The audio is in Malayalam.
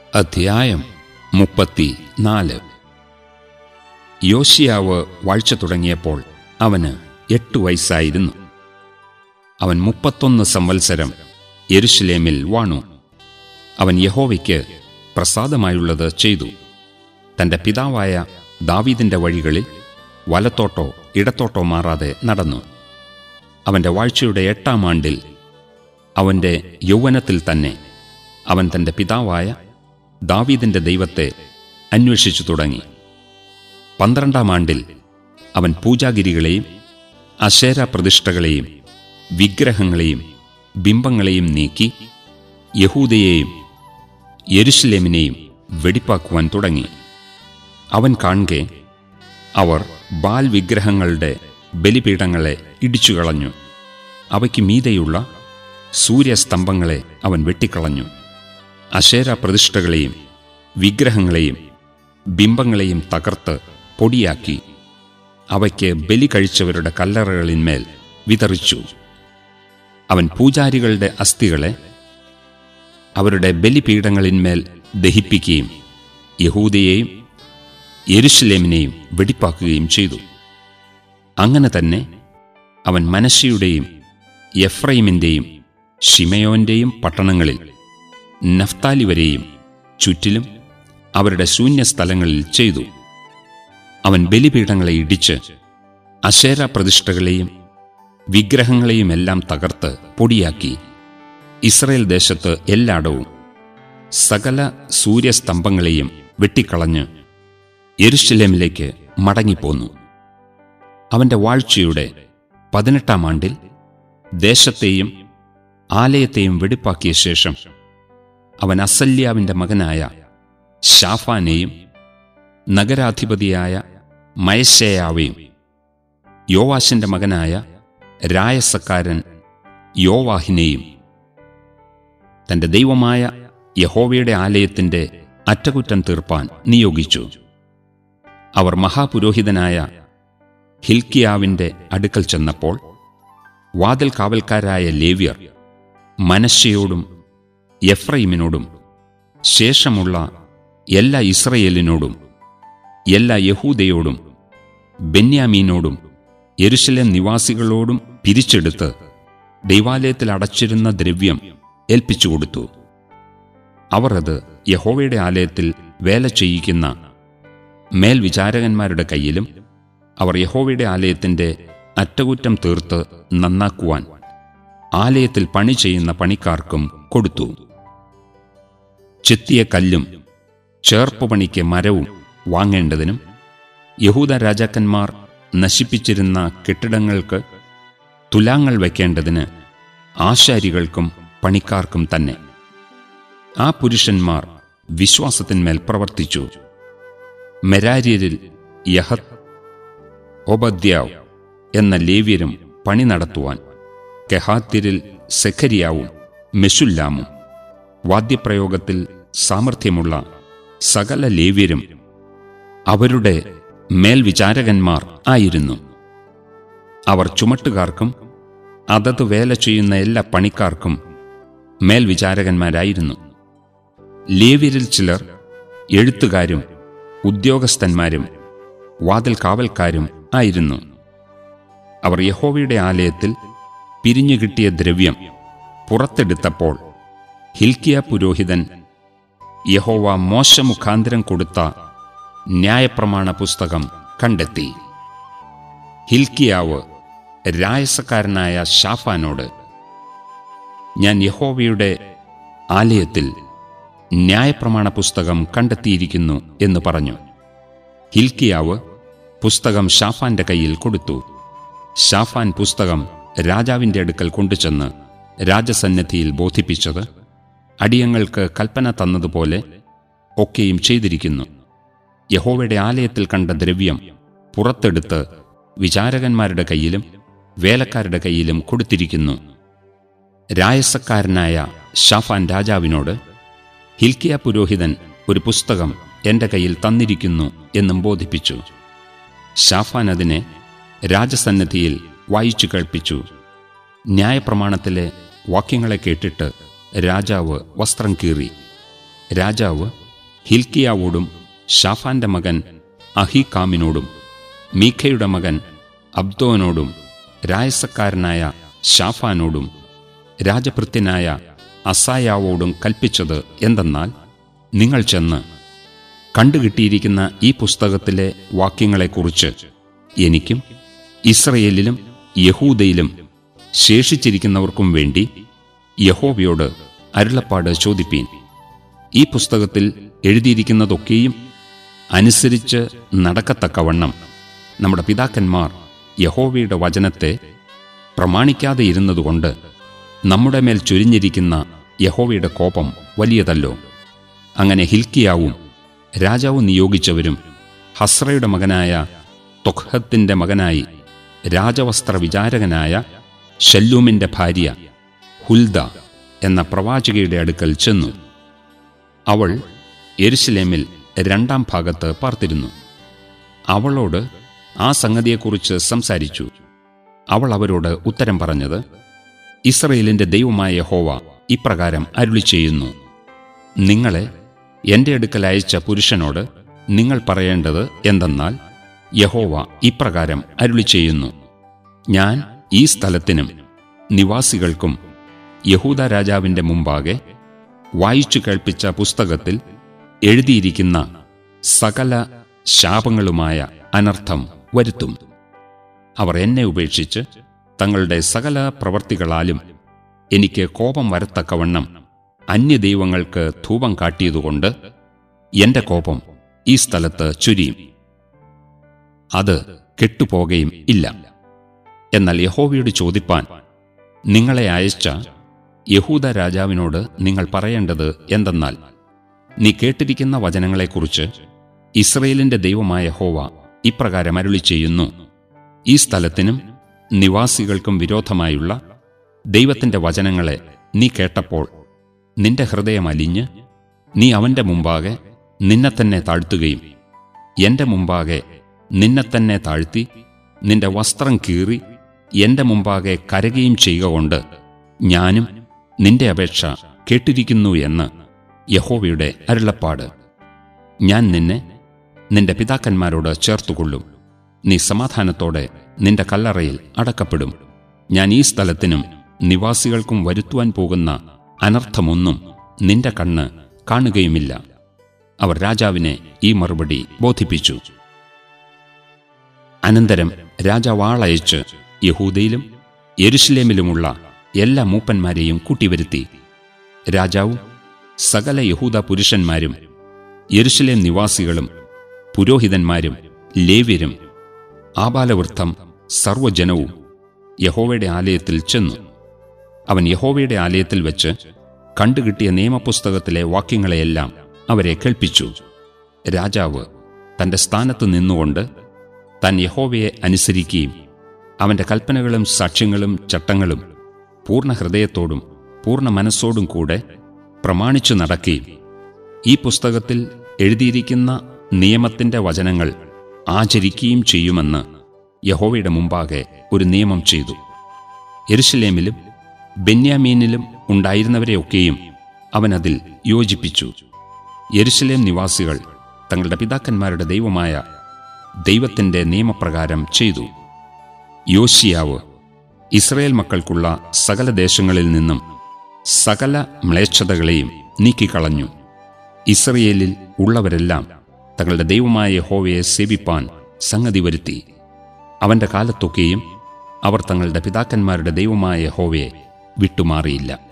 അധ്യായം മുപ്പത്തി നാല് യോശിയാവ് വാഴ്ച തുടങ്ങിയപ്പോൾ അവന് എട്ട് വയസ്സായിരുന്നു അവൻ മുപ്പത്തൊന്ന് സംവത്സരം യെരുഷലേമിൽ വാണു അവൻ യഹോവയ്ക്ക് പ്രസാദമായുള്ളത് ചെയ്തു തന്റെ പിതാവായ ദാവീദിന്റെ വഴികളിൽ വലത്തോട്ടോ ഇടത്തോട്ടോ മാറാതെ നടന്നു അവന്റെ വാഴ്ചയുടെ എട്ടാം ആണ്ടിൽ അവന്റെ യൗവനത്തിൽ തന്നെ അവൻ തന്റെ പിതാവായ ദാവീദിന്റെ ദൈവത്തെ അന്വേഷിച്ചു തുടങ്ങി പന്ത്രണ്ടാം ആണ്ടിൽ അവൻ പൂജാഗിരികളെയും അശേര പ്രതിഷ്ഠകളെയും വിഗ്രഹങ്ങളെയും ബിംബങ്ങളെയും നീക്കി യഹൂദയെയും യെരുഷലേമിനെയും വെടിപ്പാക്കുവാൻ തുടങ്ങി അവൻ കാണെ അവർ ബാൽ വിഗ്രഹങ്ങളുടെ ബലിപീഠങ്ങളെ ഇടിച്ചുകളഞ്ഞു അവയ്ക്ക് മീതെയുള്ള സൂര്യസ്തംഭങ്ങളെ അവൻ വെട്ടിക്കളഞ്ഞു അശേര പ്രതിഷ്ഠകളെയും വിഗ്രഹങ്ങളെയും ബിംബങ്ങളെയും തകർത്ത് പൊടിയാക്കി അവയ്ക്ക് ബലി കഴിച്ചവരുടെ കല്ലറകളിന്മേൽ വിതറിച്ചു അവൻ പൂജാരികളുടെ അസ്ഥികളെ അവരുടെ ബലിപീഠങ്ങളിന്മേൽ ദഹിപ്പിക്കുകയും യഹൂദയെയും യെരുഷലേമിനെയും വെടിപ്പാക്കുകയും ചെയ്തു അങ്ങനെ തന്നെ അവൻ മനശിയുടെയും എഫ്രൈമിൻ്റെയും ഷിമയോന്റെയും പട്ടണങ്ങളിൽ നഫ്താലി വരെയും ചുറ്റിലും അവരുടെ ശൂന്യസ്ഥലങ്ങളിൽ ചെയ്തു അവൻ ബലിപീഠങ്ങളെ ഇടിച്ച് അശേര പ്രതിഷ്ഠകളെയും വിഗ്രഹങ്ങളെയുമെല്ലാം തകർത്ത് പൊടിയാക്കി ഇസ്രയേൽ ദേശത്ത് എല്ലായിടവും സകല സൂര്യസ്തംഭങ്ങളെയും വെട്ടിക്കളഞ്ഞ് യെരുഷലേമിലേക്ക് മടങ്ങിപ്പോന്നു അവന്റെ വാഴ്ചയുടെ പതിനെട്ടാം ആണ്ടിൽ ദേശത്തെയും ആലയത്തെയും വെടിപ്പാക്കിയ ശേഷം അവൻ അസല്യാവിന്റെ മകനായ ഷാഫാനെയും നഗരാധിപതിയായ മയശേയാവെയും യോവാശിന്റെ മകനായ രായസക്കാരൻ യോവാഹിനെയും തന്റെ ദൈവമായ യഹോവയുടെ ആലയത്തിന്റെ അറ്റകുറ്റം തീർപ്പാൻ നിയോഗിച്ചു അവർ മഹാപുരോഹിതനായ ഹിൽക്കിയാവിന്റെ അടുക്കൽ ചെന്നപ്പോൾ വാതിൽ കാവൽക്കാരായ ലേവ്യർ മനശ്ശയോടും എഫ്രൈമിനോടും ശേഷമുള്ള എല്ലാ ഇസ്രയേലിനോടും എല്ലാ യഹൂദയോടും ബെന്യാമീനോടും യെരുശലേം നിവാസികളോടും പിരിച്ചെടുത്ത് ദൈവാലയത്തിൽ അടച്ചിരുന്ന ദ്രവ്യം ഏൽപ്പിച്ചുകൊടുത്തു അവർ അത് യഹോവയുടെ ആലയത്തിൽ വേല ചെയ്യിക്കുന്ന മേൽവിചാരകന്മാരുടെ കയ്യിലും അവർ യഹോവയുടെ ആലയത്തിന്റെ അറ്റകുറ്റം തീർത്ത് നന്നാക്കുവാൻ ആലയത്തിൽ പണി ചെയ്യുന്ന പണിക്കാർക്കും കൊടുത്തു ചെത്തിയ കല്ലും ചേർപ്പുപണിക്ക് മരവും വാങ്ങേണ്ടതിനും യഹൂദ രാജാക്കന്മാർ നശിപ്പിച്ചിരുന്ന കെട്ടിടങ്ങൾക്ക് തുലാങ്ങൾ വയ്ക്കേണ്ടതിന് ആശാരികൾക്കും പണിക്കാർക്കും തന്നെ ആ പുരുഷന്മാർ വിശ്വാസത്തിന്മേൽ പ്രവർത്തിച്ചു മെരാര്യരിൽ യഹത് ഒബദ്യാവ് എന്ന ലേവ്യരും പണി നടത്തുവാൻ കെഹാത്തിരിൽ സെഖരിയാവും മെഷുല്ലാമും വാദ്യപ്രയോഗത്തിൽ സാമർഥ്യമുള്ള സകല ലേവ്യരും അവരുടെ മേൽവിചാരകന്മാർ ആയിരുന്നു അവർ ചുമട്ടുകാർക്കും അതത് വേല ചെയ്യുന്ന എല്ലാ പണിക്കാർക്കും മേൽവിചാരകന്മാരായിരുന്നു ലേവ്യരിൽ ചിലർ എഴുത്തുകാരും ഉദ്യോഗസ്ഥന്മാരും വാതിൽ കാവൽക്കാരും ആയിരുന്നു അവർ യഹോവയുടെ ആലയത്തിൽ പിരിഞ്ഞു കിട്ടിയ ദ്രവ്യം പുറത്തെടുത്തപ്പോൾ ഹിൽക്കിയ പുരോഹിതൻ യഹോവ മോശമുഖാന്തരം കൊടുത്ത ന്യായപ്രമാണ പുസ്തകം കണ്ടെത്തി ഹിൽക്കിയാവ് രായസക്കാരനായ ഷാഫാനോട് ഞാൻ യഹോവയുടെ ആലയത്തിൽ ന്യായപ്രമാണ പുസ്തകം കണ്ടെത്തിയിരിക്കുന്നു എന്ന് പറഞ്ഞു ഹിൽക്കിയാവ് പുസ്തകം ഷാഫാന്റെ കയ്യിൽ കൊടുത്തു ഷാഫാൻ പുസ്തകം രാജാവിന്റെ അടുക്കൽ കൊണ്ടുചെന്ന് രാജസന്നിധിയിൽ ബോധിപ്പിച്ചത് അടിയങ്ങൾക്ക് കൽപ്പന തന്നതുപോലെ ഒക്കെയും ചെയ്തിരിക്കുന്നു യഹോവയുടെ ആലയത്തിൽ കണ്ട ദ്രവ്യം പുറത്തെടുത്ത് വിചാരകന്മാരുടെ കയ്യിലും വേലക്കാരുടെ കയ്യിലും കൊടുത്തിരിക്കുന്നു രായസക്കാരനായ ഷാഫാൻ രാജാവിനോട് ഹിൽക്കിയ പുരോഹിതൻ ഒരു പുസ്തകം എന്റെ കയ്യിൽ തന്നിരിക്കുന്നു എന്നും ബോധിപ്പിച്ചു ഷാഫാൻ അതിനെ രാജസന്നിധിയിൽ വായിച്ചു കേൾപ്പിച്ചു ന്യായപ്രമാണത്തിലെ വാക്യങ്ങളെ കേട്ടിട്ട് രാജാവ് വസ്ത്രം കീറി രാജാവ് ഹിൽക്കിയാവോടും ഷാഫാന്റെ മകൻ അഹികാമിനോടും മീഖയുടെ മകൻ അബ്ദോനോടും രായസക്കാരനായ ഷാഫാനോടും രാജഭൃത്യനായ അസായാവോടും കൽപ്പിച്ചത് എന്തെന്നാൽ നിങ്ങൾ ചെന്ന് കണ്ടുകിട്ടിയിരിക്കുന്ന ഈ പുസ്തകത്തിലെ വാക്യങ്ങളെക്കുറിച്ച് എനിക്കും ഇസ്രയേലിലും യഹൂദയിലും ശേഷിച്ചിരിക്കുന്നവർക്കും വേണ്ടി യഹോവയോട് അരുളപ്പാട് ചോദിപ്പീൻ ഈ പുസ്തകത്തിൽ എഴുതിയിരിക്കുന്നതൊക്കെയും അനുസരിച്ച് നടക്കത്തക്കവണ്ണം നമ്മുടെ പിതാക്കന്മാർ യഹോവയുടെ വചനത്തെ പ്രമാണിക്കാതെ ഇരുന്നതുകൊണ്ട് നമ്മുടെ മേൽ ചൊരിഞ്ഞിരിക്കുന്ന യഹോവയുടെ കോപം വലിയതല്ലോ അങ്ങനെ ഹിൽക്കിയാവും രാജാവ് നിയോഗിച്ചവരും ഹസ്രയുടെ മകനായ തൊഖത്തിന്റെ മകനായി രാജവസ്ത്ര വിചാരകനായ ഷല്ലൂമിന്റെ ഭാര്യ ഹുൽദ എന്ന പ്രവാചകയുടെ അടുക്കൽ ചെന്നു അവൾ എരുശലേമിൽ രണ്ടാം ഭാഗത്ത് പാർത്തിരുന്നു അവളോട് ആ സംഗതിയെക്കുറിച്ച് സംസാരിച്ചു അവൾ അവരോട് ഉത്തരം പറഞ്ഞത് ഇസ്രയേലിന്റെ ദൈവമായ യഹോവ ഇപ്രകാരം അരുളി ചെയ്യുന്നു നിങ്ങളെ എന്റെ അടുക്കൽ അയച്ച പുരുഷനോട് നിങ്ങൾ പറയേണ്ടത് എന്തെന്നാൽ യഹോവ ഇപ്രകാരം അരുളി ചെയ്യുന്നു ഞാൻ ഈ സ്ഥലത്തിനും നിവാസികൾക്കും യഹൂദ രാജാവിന്റെ മുമ്പാകെ വായിച്ചു കേൾപ്പിച്ച പുസ്തകത്തിൽ എഴുതിയിരിക്കുന്ന സകല ശാപങ്ങളുമായ അനർത്ഥം വരുത്തും അവർ എന്നെ ഉപേക്ഷിച്ച് തങ്ങളുടെ സകല പ്രവർത്തികളാലും എനിക്ക് കോപം വരത്തക്കവണ്ണം അന്യദൈവങ്ങൾക്ക് ധൂപം കാട്ടിയതുകൊണ്ട് എന്റെ കോപം ഈ സ്ഥലത്ത് ചുരിയും അത് കെട്ടുപോകുകയും ഇല്ല എന്നാൽ യഹോവയോട് ചോദിപ്പാൻ നിങ്ങളെ അയച്ച യഹൂദ രാജാവിനോട് നിങ്ങൾ പറയേണ്ടത് എന്തെന്നാൽ നീ കേട്ടിരിക്കുന്ന വചനങ്ങളെക്കുറിച്ച് ഇസ്രയേലിന്റെ ദൈവമായ ഹോവ ഇപ്രകാരം അരുളി ചെയ്യുന്നു ഈ സ്ഥലത്തിനും നിവാസികൾക്കും വിരോധമായുള്ള ദൈവത്തിന്റെ വചനങ്ങളെ നീ കേട്ടപ്പോൾ നിന്റെ ഹൃദയം അലിഞ്ഞ് നീ അവന്റെ മുമ്പാകെ നിന്നെ തന്നെ താഴ്ത്തുകയും എന്റെ മുമ്പാകെ നിന്നെ തന്നെ താഴ്ത്തി നിന്റെ വസ്ത്രം കീറി എന്റെ മുമ്പാകെ കരകയും ചെയ്യുക കൊണ്ട് ഞാനും നിന്റെ അപേക്ഷ കേട്ടിരിക്കുന്നു എന്ന് യഹോവയുടെ അരുളപ്പാട് ഞാൻ നിന്നെ നിന്റെ പിതാക്കന്മാരോട് ചേർത്തുകൊള്ളും നീ സമാധാനത്തോടെ നിന്റെ കല്ലറയിൽ അടക്കപ്പെടും ഞാൻ ഈ സ്ഥലത്തിനും നിവാസികൾക്കും വരുത്തുവാൻ പോകുന്ന അനർത്ഥമൊന്നും നിന്റെ കണ്ണ് കാണുകയുമില്ല അവർ രാജാവിനെ ഈ മറുപടി ബോധിപ്പിച്ചു അനന്തരം രാജാവ് ആളയച്ച് യഹൂദയിലും യെരുഷലേമിലുമുള്ള എല്ലാ മൂപ്പന്മാരെയും കൂട്ടിവരുത്തി രാജാവും സകല യഹൂദ പുരുഷന്മാരും യെരുഷലേം നിവാസികളും പുരോഹിതന്മാരും ലേവ്യരും ആബാലവൃദ്ധം സർവ്വജനവും യഹോവയുടെ ആലയത്തിൽ ചെന്നു അവൻ യഹോവയുടെ ആലയത്തിൽ വെച്ച് കണ്ടുകിട്ടിയ നിയമപുസ്തകത്തിലെ വാക്യങ്ങളെയെല്ലാം അവരെ കേൾപ്പിച്ചു രാജാവ് തന്റെ സ്ഥാനത്ത് നിന്നുകൊണ്ട് താൻ യഹോവയെ അനുസരിക്കുകയും അവന്റെ കൽപ്പനകളും സാക്ഷ്യങ്ങളും ചട്ടങ്ങളും പൂർണ്ണ ഹൃദയത്തോടും പൂർണ്ണ മനസ്സോടും കൂടെ പ്രമാണിച്ചു നടക്കുകയും ഈ പുസ്തകത്തിൽ എഴുതിയിരിക്കുന്ന നിയമത്തിന്റെ വചനങ്ങൾ ആചരിക്കുകയും ചെയ്യുമെന്ന് യഹോവയുടെ മുമ്പാകെ ഒരു നിയമം ചെയ്തു യെരുഷലേമിലും ബെന്യാമീനിലും ഉണ്ടായിരുന്നവരെയൊക്കെയും അവൻ അതിൽ യോജിപ്പിച്ചു യെരുഷലേം നിവാസികൾ തങ്ങളുടെ പിതാക്കന്മാരുടെ ദൈവമായ ദൈവത്തിന്റെ നിയമപ്രകാരം ചെയ്തു യോശിയാവ് ഇസ്രയേൽ മക്കൾക്കുള്ള സകല ദേശങ്ങളിൽ നിന്നും സകല മ്ലേച്ഛതകളെയും നീക്കിക്കളഞ്ഞു ഇസ്രയേലിൽ ഉള്ളവരെല്ലാം തങ്ങളുടെ ദൈവമായ യഹോവയെ സേവിപ്പാൻ സംഗതി വരുത്തി അവന്റെ കാലത്തൊക്കെയും അവർ തങ്ങളുടെ പിതാക്കന്മാരുടെ ദൈവമായ യഹോവയെ വിട്ടുമാറിയില്ല